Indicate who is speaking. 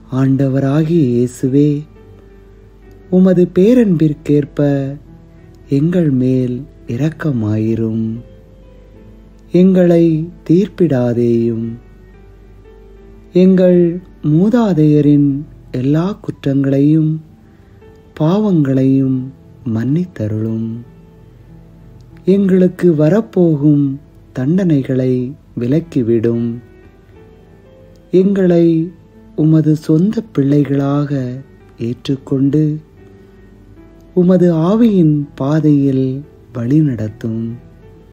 Speaker 1: ஆண்டவராகிய இயேசுவே உமது பேரன்பிற்கேற்ப எங்கள் மேல் இரக்கமாயிரும் எங்களை தீர்ப்பிடாதேயும் எங்கள் மூதாதையரின் எல்லா குற்றங்களையும் பாவங்களையும் மன்னித்தருளும் எங்களுக்கு வரப்போகும் தண்டனைகளை விலக்கிவிடும் எங்களை உமது சொந்த பிள்ளைகளாக ஏற்றுக்கொண்டு உமது ஆவியின் பாதையில் வழிநடத்தும்